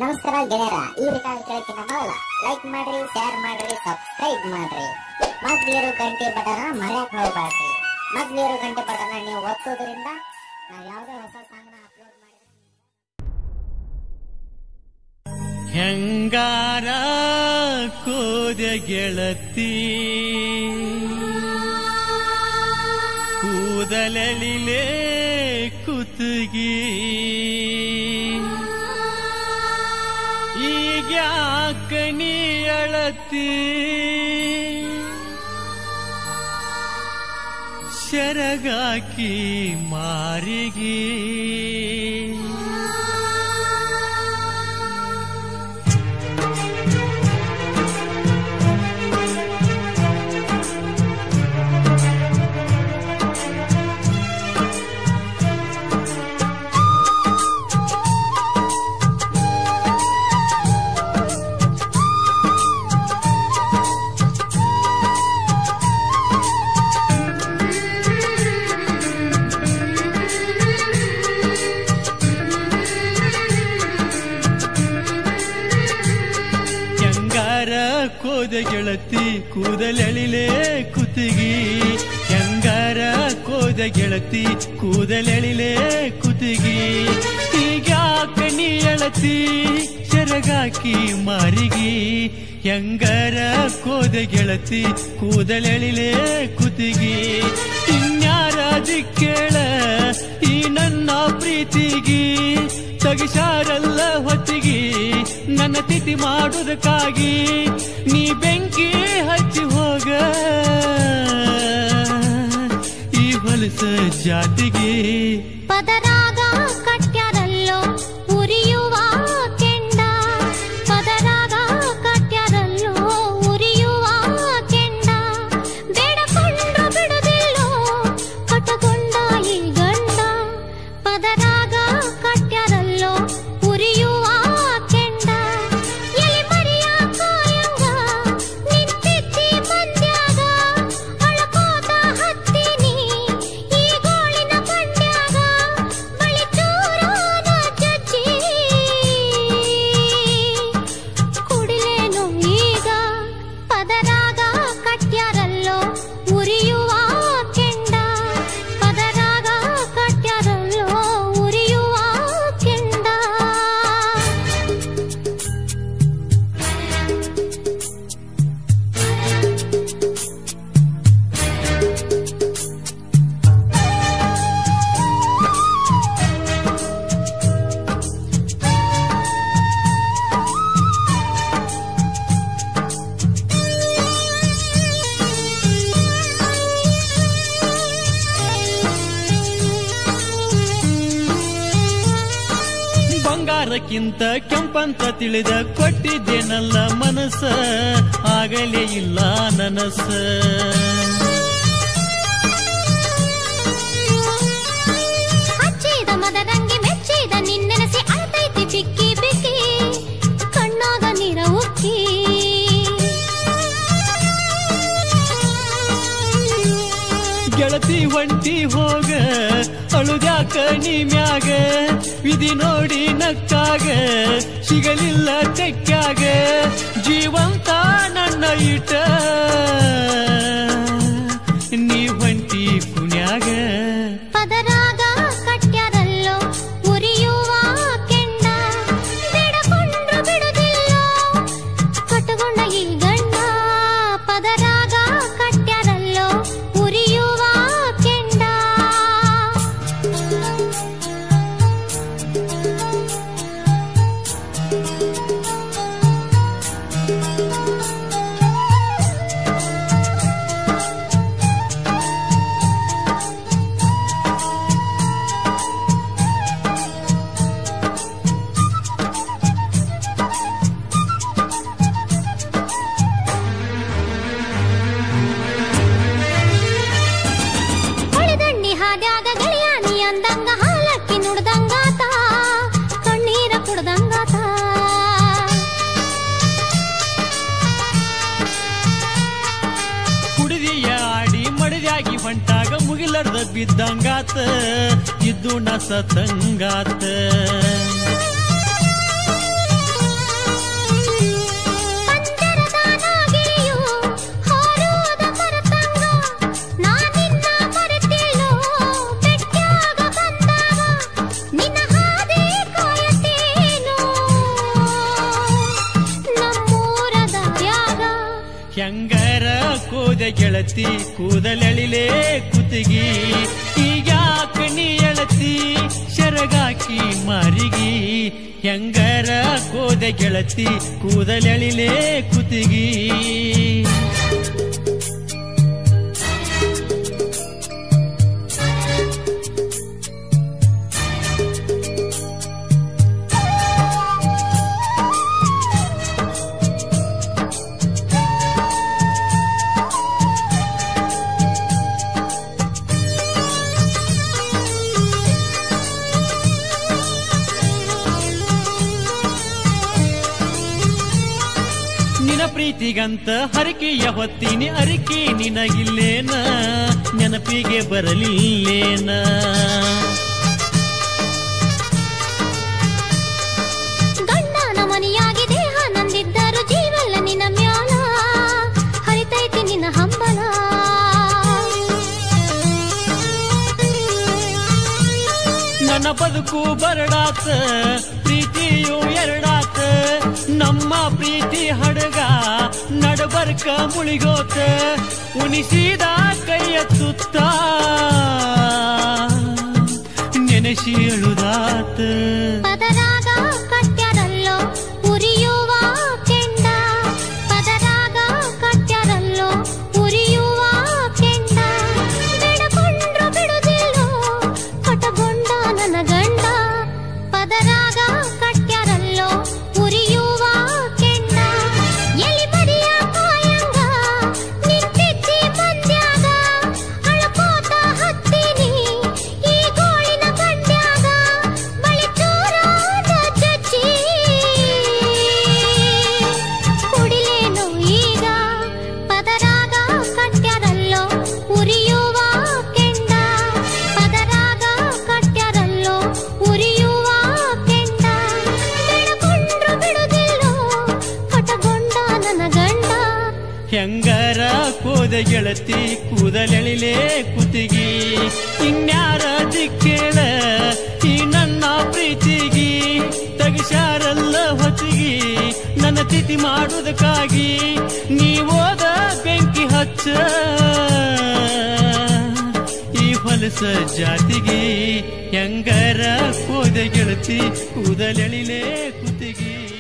ನಮಸ್ಕಾರ ಗೆಳೆಯರ ಈ ರೆಕಾರ್ಡ್ ಕೇಳಕ್ಕಿಂತ ಮೊದಲ ಲೈಕ್ ಮಾಡ್ರಿ ಶೇರ್ ಮಾಡ್ರಿ ಸಬ್ಸ್ಕ್ರೈಬ್ ಮಾಡ್ರಿ ಮಗ್ಲಿರೋ ಗಂಟೆ ಬಟನ ಮರ್ಯಾಕ್ ಹೋಗ್ಬೇಡ್ರಿ ಮಗ್ಲಿರೋ ಗಂಟೆ ಬಟನ ನೀವು ಒತ್ತೋದ್ರಿಂದ ನಾವು ಯಾವುದೇ ಹೊಸ ಸಾಂಗ್ನ ಅಪ್ಲೋಡ್ ಮಾಡಿದ್ರೆ ಹೆಂಗಾರ ಕೋದ ಗೆಳತಿ ಕೂದಲಲಿಲೆ ಕುತುಗಿ ಈಗ್ಯಾಕ ನೀ ಅಳತಿ ಶರಗಾಕಿ ಮಾರಿಗೆ ಹೆಂಗಾರ ಕೋದ ಗೆಳತಿ ಕೂದಲೆಳಿಲೆ ಕುತ್ತಿಗಿ ಹೆಂಗಾರ ಕೋದ ಗೆಳತಿ ಕೂದಲೆಳಿಲೆ ಕುತ್ತಿಗಿ ಹೀಗ್ಯಾಕ ನೀ ಎಳತಿ ಸೆರಗಾಕಿ ಮಾರಿಗಿ ಹೆಂಗಾರ ಕೋದ ಗೆಳತಿ ಕೂದಲೆಳಿಲೆ ಕುತ್ತಿಗಿ ಇನ್ಯಾರ ದಿಕ್ಕೇಳ ಈ ನನ್ನ ಪ್ರೀತಿಗಿ ತಗಿಸಾರಲ್ಲ ಹೊತ್ತಿಗೆ ನನ್ನ ತಿಥಿ ಮಾಡುವುದಕ್ಕಾಗಿ ನೀ ಬೆಂಕಿ ಹಚ್ಚಿ ಹೋಗ ಈ ಹೊಲಸ ಜಾತಿಗೆ ಪದರಾಗ ಕಟ್ಯಾರಲ್ಲೋ ಉರಿಯುವ ಕೆಂಡ ಪದರಾಗ ಕಟ್ಯಾರಲ್ಲೋ ಉರಿಯುವ ಕೆಂಡ ಬೇಡಕೊಂಡು ಬಿಡುದಿಲ್ಲೋ ಕಟಗೊಂಡ ಈ ಗಂಡ ಪದರಾಗ ಕಟ್ಯಾರಲ್ಲೋ ಉರಿಯುವ ಕೆಂಡ ಎಲಿ ಮರಿಯ ಕಾಯಂಗ ನಿಂತಿದ್ದಿ ಮಂದ್ಯಾಗ ಅಳ್ಕೋತ ಹತ್ತೀನಿ ಈ ಗೋಳಿನ ಬಂಡ್ಯಾಗ ಬಳಿ ಚೂರಾದ ಜಜ್ಜಿ ಕುಡಿಲೇನು ಈಗ ಪದರಾಗ ಕಟ್ಯಾರಲ್ಲೋ ಉರಿಯುವ ಕೆಂಡ ಪದರಾಗ ಕಟ್ಯಾರಲ್ಲೋ ಉರಿಯುವ ಕೆಂಡ ಬಂಗಾರಕ್ಕಿಂತ ಕೆಂಪಂತ ತಿಳಿದ ಕೊಟ್ಟಿದ್ದೇನಲ್ಲ ಮನಸ್ಸ ಆಗಲೇ ಇಲ್ಲ ನನಸ ಹಚ್ಚಿದ ಮದರಂಗಿ ಮೆಚ್ಚಿದ ನಿನ್ನೆನಸಿ ಅಳ್ತೈತಿ ಬಿಕ್ಕಿ ಬಿಕ್ಕಿ ಕಣ್ಣಾಗ ನೀರ ಉಕ್ಕಿ ಗೆಳತಿ ಒಂಟಿ ಹೋಗ ಅಳುದ್ಯಾಕ ನೀ ಮ್ಯಾಗ ವಿಧಿ ನೋಡಿ ನಕ್ಕಾಗ ಸಿಗಲಿಲ್ಲ ತೆಕ್ಕಾಗ ಜೀವಂತ ನನ್ನ ಇಟ ನೀ ಒಂಟಿ ಪುಣ್ಯಾಗ ಪದರಾಗ ಕಟ್ಯಾರಲ್ಲೋ ಉರಿಯುವ ಕೆಂಡ ಬೇಡಕೊಂಡ್ರು ಬಿಡುದಿಲ್ಲೋ ಕಟ್ಟಗೊಂಡ ಈ ಗಂಡ ಪದರಾಗ ಕಟ್ಯಾರಲ್ಲೋ ಉರಿಯುವ ಕೆಂಡ ಹೊಳೆದಂಡಿ ಹಾದ್ಯಾಗ ಗೆಳೆಯಾನಿ ಅಂದಂಗ ಹಾಲಕ್ಕಿ ನುಡ್ದಂಗಾತ ಕಣ್ಣೀರ ಕುಡ್ದಂಗಾತ ಕುಡಿದಿಯ ಆಡಿ ಮಡದ್ಯಾಗಿ ಹೊಂಟಾಗ ಮುಗಿಲರ್ದ ಬಿದ್ದಂಗಾತ ಇದ್ದು ನ ಸತಂಗಾತ ಗೆಳತಿ ಕೂದಲೆಳಿಲೇ ಕುತ್ತಿಗಿ ಈಗ್ಯಾಕ ನೀ ಎಳತಿ ಶರಗಾಕಿ ಮಾರಿಗಿ ಹೆಂಗರ ಕೋದೆ ಗೆಳತಿ ಕೂದಲೆಳಿಲೇ ಕುತ್ತಿಗಿ ನಿನ ಪ್ರೀತಿಗಂತ ಹರಕೆಯ ಹೊತ್ತೀನಿ ಅರಿಕೆ ನಿನಗಿಲ್ಲೇನ ನೆನಪಿಗೆ ಬರಲಿಲ್ಲೇನ ಗಂಡನ ಮನಿಯಾಗಿ ದೇಹ ನಂದಿದ್ದರು ಜೀವೆಲ್ಲ ನಿನ್ನ ಮ್ಯಾಲ ಹರಿತೈತಿ ನಿನ್ನ ಹಂಬಲ ನನ್ನ ಬದುಕು ಬರಡಾತ ಪ್ರೀತಿಯು ಎರಡಾತ ನಮ್ಮ ಪ್ರೀತಿ ಹಡಗ ನಡಬರ್ಕ ಮುಳಿಗೋತ ಉಣಿಸಿದ ಕೈಯ ತುತ್ತ ನೆನೆಸಿ ಅಳುದಾತ ಪದರಾಗ ಕಟ್ಟ್ಯಾರಲ್ಲೋ ಉರಿಯುವ ಕೆಂಡ ಪದರಾಗ ಕಟ್ಟ್ಯಾರಲ್ಲೋ ಉರಿಯುವ ಕೆಂಡ ಬೇಡಕೊಂಡ್ರು ಬಿಡುದಿಲ್ಲೋ ಕಟಗೊಂಡ ನನ್ನ ಗಂಡ ಪದರಾಗ ಕಟ್ಟ್ಯಾರಲ್ಲೋ ಉರಿಯುವ ಕೆಂಡ ಎಲಿ ಮರಿಯ ಕಾಯಂಗ ನಿಂತಿದ್ದಿ ಮಂದ್ಯಾಗ ಅಳ್ಕೋತ ಹತ್ತೀನಿ ಈ ಗೋಳಿನ ಕಂಡ್ಯಾಗ ಬಳಿ ಚೂರಾದ ಚಚ್ಚಿ ಕುಡಿಲೇನು ಈಗ ಪದರಾಗ ಕಟ್ಟ್ಯಾರಲ್ಲೋ ಉರಿಯುವ ಕೆಂಡ ಪದರಾಗ ಕಟ್ಟ್ಯಾರಲ್ಲೋ ಉರಿಯುವ ಕೆಂಡ ಬೇಡಕೊಂಡ್ರು ಬಿಡುದಿಲ್ಲೋ ಕಟಗೊಂಡ ನನ್ನ ಗಂಡ ಹೆಂಗರ ಕೋದ ಗೆಳತಿ ಕೂದಲೆಳಿಲೇ ಕುತ್ತಿಗಿ ಇನ್ಯಾರ ದಿಕ್ಕೇಳ ಈ ನನ್ನ ಪ್ರೀತಿಗಿ ತಗಿಸಾರಲ್ಲ ಹೊತ್ತಿಗಿ ನನ್ನ ತಿಥಿ ಮಾಡುವುದಕ್ಕಾಗಿ ನೀವೋದ ಬೆಂಕಿ ಹಚ್ಚ ಈ ಹೊಲಸ ಜಾತಿಗೆ ಹೆಂಗರ ಕೋದ ಗೆಳತಿ ಕೂದಲೆಳಿಲೇ ಕುತ್ತಿಗಿ